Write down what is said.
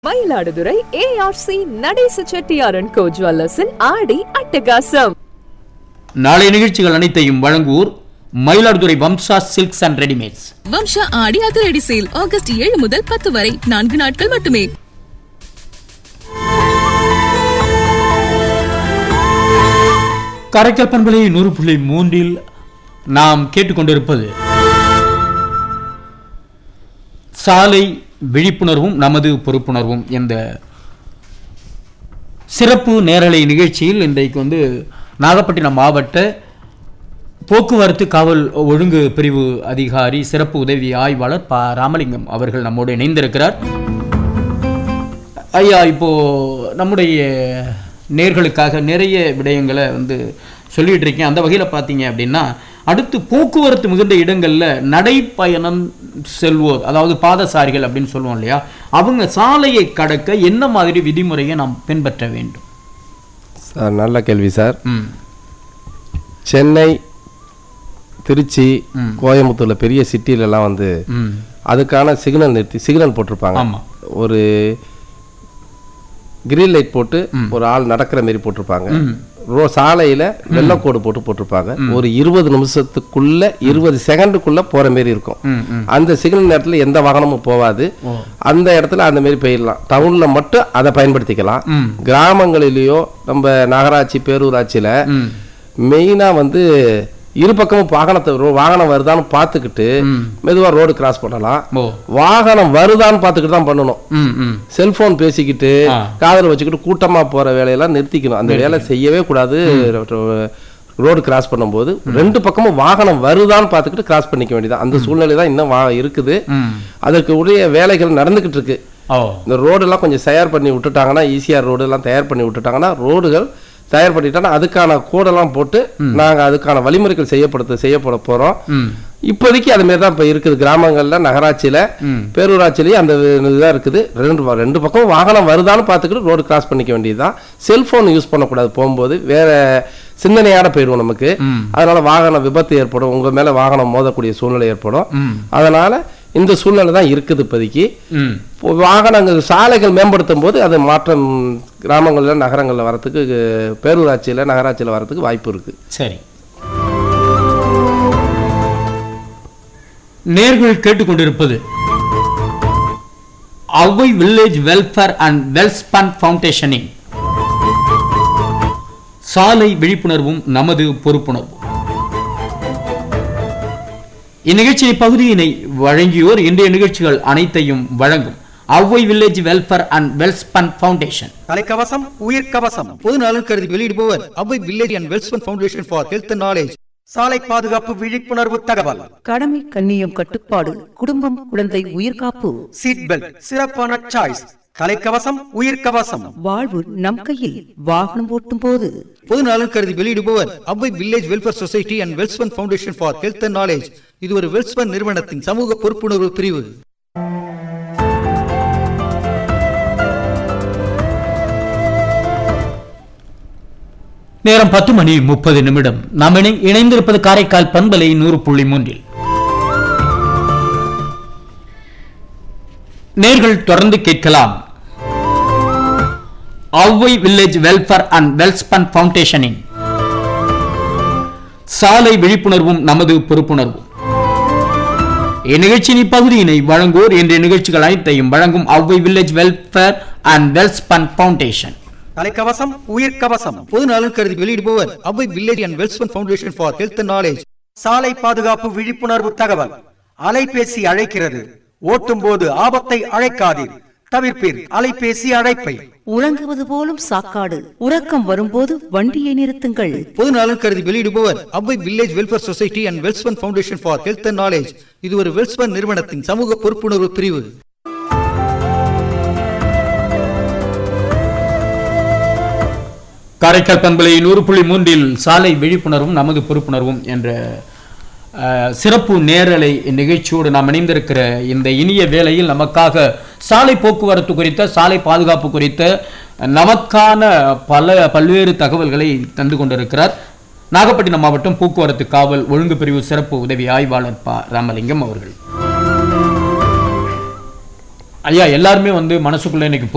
Mayiladuthurai ARC நடேச செட்டியாரன் கோ ஜுவல்லர்ஸின் ஆடி அட்டகாசம் நாளை நிகழ்ச்சிகள் அனைத்தையும் வழங்குவோர் Mayiladuthurai Vamsa silks and readymades Vamsa ஆடி அதிரடி சேல் ஆகஸ்ட் ஏழு முதல் பத்து வரை நான்கு நாட்கள் மட்டுமே கரைக்கல் பண்பலை நூறு புள்ளி மூன்றில் நாம் கேட்டுக்கொண்டிருப்பது சாலை விழிப்புணர்வும் நமது பொறுப்புணர்வும் என்ற சிறப்பு நேரலை நிகழ்ச்சியில் இன்றைக்கு வந்து நாகப்பட்டினம் மாவட்ட போக்குவரத்து காவல் ஒழுங்கு பிரிவு அதிகாரி சிறப்பு உதவி ஆய்வாளர் ப ராமலிங்கம் அவர்கள் நம்மோடு இணைந்திருக்கிறார் ஐயா இப்போ நம்முடைய நேர்களுக்காக நிறைய விடயங்களை வந்து சொல்லிட்டு இருக்கேன் அந்த வகையில் பார்த்தீங்க அப்படின்னா அடுத்து போக்குவரத்து மிகுந்த இடங்களில் நடைப்பயணம் செல்வோர் அதாவது பாதசாரிகள் அப்படின்னு சொல்லுவோம் இல்லையா அவங்க சாலையை கடக்க என்ன மாதிரி விதிமுறையை நாம் பின்பற்ற வேண்டும் சார் நல்ல கேள்வி சார் ம் சென்னை திருச்சி கோயம்புத்தூர்ல பெரிய சிட்டிலலாம் வந்து ம் அதுக்கான சிக்னல் நிறுத்தி சிக்னல் போட்டிருப்பாங்க ஆமா. ஒரு கிரீன் லைட் போட்டு ஒரு ஆள் நடக்கிற மாதிரி போட்டிருப்பாங்க ரோ சாலையில வெள்ளக்கோடு போட்டு போட்டிருப்பாங்க ஒரு இருபது நிமிஷத்துக்குள்ள இருபது செகண்டுக்குள்ள போற மாதிரி இருக்கும் ம் ம் அந்த சிக்னல் நேரத்துல எந்த வாகனமும் போகாது அந்த இடத்துல அந்த மாதிரி போயிடலாம் டவுன்ல மட்டும் அதை பயன்படுத்திக்கலாம் ம். கிராமங்களிலேயோ நம்ம நகராட்சி பேரூராட்சியில ம் மெயினா வந்து இரு பக்கமும் வாகனத்தை ரோ- வாகனம் வருதான்னு பார்த்துக்கிட்டு மெதுவா ரோடு கிராஸ் பண்ணலாம் ஓ வாகனம் வருதான்னு பார்த்துக்கிட்டு தான் பண்ணணும் ம் ம் செல்போன் பேசிக்கிட்டு ஆ. காதல் வச்சுக்கிட்டு கூட்டமா போற வேலையெல்லாம் நிறுத்திக்கணும் அந்த வேலை செய்யவே கூடாது ரோடு கிராஸ் பண்ணும்போது ரெண்டு பக்கமும் வாகனம் வருதான்னு பார்த்துக்கிட்டு கிராஸ் பண்ணிக்க வேண்டியதான் அந்த சூழ்நிலை தான் இன்னும் வா- இருக்குது ம் அதற்கு உரிய வேலைகள் நடந்துகிட்டு இருக்கு ஓ இந்த ரோடெல்லாம் கொஞ்சம் தயார் பண்ணி விட்டுட்டாங்கன்னா ஈஸியாக ரோடெல்லாம் தயார் பண்ணி விட்டுட்டாங்கன்னா ரோடுகள் தயார் பண்ணிட்டாங்கன்னா அதுக்கான கோடெல்லாம் போட்டு நாங்கள் அதுக்கான வழிமுறைகள் செய்யப்படுத்த செய்யப்பட போகிறோம் ம் இப்போதைக்கு அது மாதிரி தான் இப்போ இருக்குது கிராமங்களில் நகராட்சியில் ம். பேரூராட்சிலையும் அந்த இதுதான் இருக்குது ரெண்டு ப- ரெண்டு பக்கம் வாகனம் வருதான்னு பார்த்துக்கிட்டு ரோடு கிராஸ் பண்ணிக்க வேண்டியதுதான் செல்ஃபோன் யூஸ் பண்ணக்கூடாது போகும்போது வேற சிந்தனையாட போயிடுவோம் நமக்கு ம். அதனால வாகன விபத்து ஏற்படும் உங்க மேல வாகனம் மோதக்கூடிய சூழ்நிலை ஏற்படும் ம் அதனால இந்த சூழ்நிலை தான் இருக்குது இப்போதைக்கு ம் இப்போ வாகனங்கள் சாலைகள் மேம்படுத்தும் போது அது மாற்றம் கிராமங்களில் நகரங்களில் வரத்துக்கு பேரூராட்சியில் நகராட்சியில் வரத்துக்கு வாய்ப்பு இருக்கு சரி நேர்கள் கேட்டுக்கொண்டிருப்பது Avvai village welfare and Welspun ஃபவுண்டேஷனின் சாலை விழிப்புணர்வும் நமது பொறுப்புணர்வும் இந்நிகழ்ச்சியை பகுதியினை வழங்கியோர் இன்றைய நிகழ்ச்சிகள் அனைத்தையும் வழங்கும் Avvai village welfare and Welspun foundation தலைக்கவசம் உயிர் கவசம் பொது நலன் கருதி வெளியிடுபவர் Avvai village and Welspun foundation for health and knowledge சாலை பாதுகாப்பு விழிப்புணர்வு தகவல் கடமை கண்ணியம் கட்டுப்பாடு குடும்பம் குழந்தை உயிர்காப்பு சீட் பெல்ட் சிறப்பான சாய்ஸ் தலைக்கவசம் உயிர் கவசம் வாழ்வு நம் கையில் வாகனம் ஓட்டும் போது பொது நலன் கருதி வெளியிடுபவர் Avvai village welfare society and Welspun foundation for health and knowledge இது ஒரு வெல்ஸ்மன் நிறுவனத்தின் சமூக பொறுப்புணர்வு பிரிவு நேரம் பத்து மணி முப்பது நிமிடம் நாம் இணை இணைந்திருப்பது காரைக்கால் பண்பலை நூறு புள்ளி மூன்றில் நேர்கள் தொடர்ந்து கேட்கலாம் Avvai village welfare and Welspun ஃபவுண்டேஷனின் சாலை விழிப்புணர்வும் நமது பொறுப்புணர்வும் இந்நிகழ்ச்சியின் இப்பகுதியினை வழங்குவோர் இன்றைய நிகழ்ச்சிகள் அனைத்தையும் வழங்கும் Avvai village welfare and Welspun foundation தலைக்கவசம் உயிர் கவசம் பொது நலன் கருதி வெளியிடுபவர் Avvai village and Welspun foundation for health and knowledge சாலை பாதுகாப்பு விழிப்புணர்வு தகவல் அலைபேசி அழைக்கிறது ஓட்டும் போது ஆபத்தை அழைக்காதீர் தவிர்ப்பீர் அலைபேசி அழைப்பை உறங்குவது போலும் சாக்காடு உறக்கம் வரும்போது வண்டியை நிறுத்துங்கள் பொது நலன் கருதி வெளியிடுபவர் Avvai village welfare society and Welspun foundation for health and knowledge இது ஒரு வெல்ஸ்மன் நிறுவனத்தின் சமூக பொறுப்புணர்வு பிரிவு காரைக்கால் பண்பலை நூறு புள்ளி மூன்றில் சாலை விழிப்புணர்வும் நமது பொறுப்புணர்வும் என்ற அஹ், சிறப்பு நேரலை நிகழ்ச்சியோடு நாம் இணைந்திருக்கிற இந்த இனிய வேளையில் நமக்காக சாலை போக்குவரத்து குறித்த சாலை பாதுகாப்பு குறித்த நமக்கான பல பல்வேறு தகவல்களை தந்து கொண்டிருக்கிறார் நாகப்பட்டினம் மாவட்டம் போக்குவரத்து காவல் ஒழுங்கு பிரிவு சிறப்பு உதவி ஆய்வாளர் ப ராமலிங்கம் அவர்கள் ஐயா எல்லாருமே வந்து மனசுக்குள்ள இன்னைக்கு